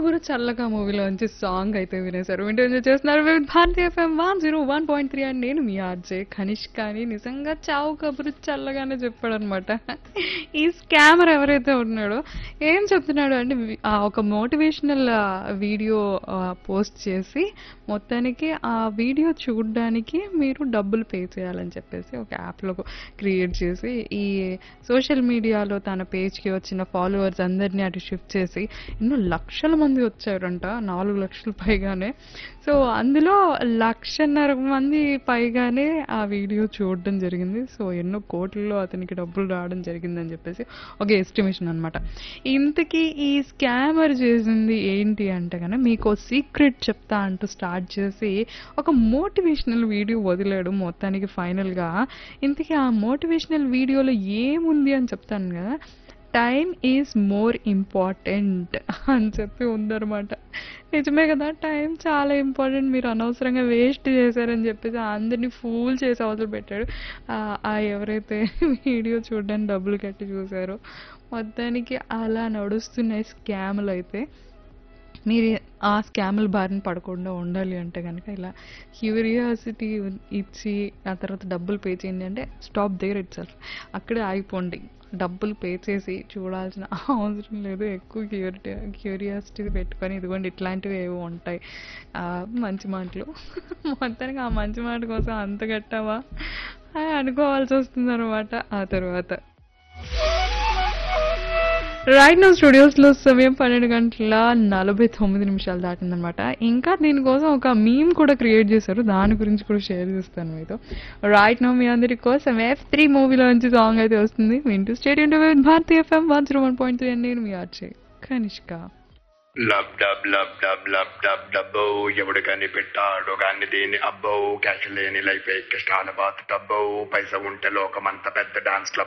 కబురు చల్లగా మూవీలోంచి సాంగ్ అయితే వినేశారు వింటూ ఎంజాయ్ చేస్తున్నారు with Bharati FM one zero one point three and నేను మీ ఆర్జే కనిష్క్ అని నిజంగా చావు కబురు చల్లగానే చెప్పాడు అనమాట ఈ స్కామర్ ఎవరైతే ఉన్నాడో ఏం చెప్తున్నాడు అంటే వి- ఆ ఒక మోటివేషనల్ వీడియో పోస్ట్ చేసి మొత్తానికి ఆ వీడియో చూడడానికి మీరు డబ్బులు పే చేయాలని చెప్పేసి ఒక యాప్లో క్రియేట్ చేసి ఈ సోషల్ మీడియాలో తన పేజ్కి వచ్చిన ఫాలోవర్స్ అందరినీ అటు షిఫ్ట్ చేసి ఎన్నో లక్షల మంది వచ్చారంట నాలుగు లక్షల పైగానే సో అందులో లక్షన్నర మంది పైగానే ఆ వీడియో చూడడం జరిగింది సో ఎన్నో కోట్లలో అతనికి డబ్బులు రావడం జరిగిందని చెప్పేసి ఒక ఎస్టిమేషన్ అనమాట ఇంతకీ ఈ స్కామర్ చేసింది ఏంటి అంటే కనుక మీకు సీక్రెట్ చెప్తా అంటూ స్టార్ట్ చేసి ఒక మోటివేషనల్ వీడియో వదిలాడు మొత్తానికి ఫైనల్గా ఇంతకీ ఆ మోటివేషనల్ వీడియోలో ఏముంది అని చెప్తాను కదా టైం ఈజ్ మోర్ ఇంపార్టెంట్ అని చెప్పి ఉందన్నమాట నిజమే కదా టైం చాలా ఇంపార్టెంట్ మీరు అనవసరంగా వేస్ట్ చేశారని చెప్పేసి అందరినీ ఫూల్ చేసి అవసరం పెట్టాడు ఆ, ఆ ఎవరైతే వీడియో చూడడానికి డబ్బులు కట్టి చూసారో మొత్తానికి అలా నడుస్తున్నాయి స్కామ్లు అయితే మీరు ఆ స్కామ్ల బారిన పడకుండా ఉండాలి అంటే కనుక ఇలా క్యూరియాసిటీ ఇచ్చి ఆ తర్వాత డబ్బులు పే చేయండి అంటే స్టాప్ దేర్ ఇట్ సెల్ఫ్ అక్కడే ఆగిపోండి డబ్బులు పే చేసి చూడాల్సిన అవసరం లేదు ఎక్కువ క్యూరిటీ క్యూరియాసిటీ పెట్టుకొని ఇదిగోండి ఇట్లాంటివి ఏవో ఉంటాయి ఆ, మంచి మాటలు మొత్తానికి ఆ మంచి మాట కోసం అంత కట్టావా అని అనుకోవాల్సి వస్తుంది అనమాట ఆ తర్వాత రైట్ నో స్టూడియోస్ లో సమయం పన్నెండు గంటల నలభై తొమ్మిది నిమిషాలు దాటిందనమాట ఇంకా దీనికోసం ఒక మీమ్ కూడా క్రియేట్ చేశారు దాని గురించి కూడా షేర్ చేస్తాను మీతో రైట్ నో మీ అందరి కోసం ఎఫ్ త్రీ మూవీలో నుంచి సాంగ్ అయితే వస్తుంది వింటూ స్టేడియం Bharatiya FM one zero one point three అండి నేను మీ RJ Kanishka lub dub lub dub lub dub డబ్బో ఎవడు కాని పెట్టాడు కాని దీని అబ్బో క్యాష్ లేని లైఫ్ కష్టాల బాత్ టబ్బో పైస ఉంటే లోకమంత పెద్ద డాన్స్ క్లబ్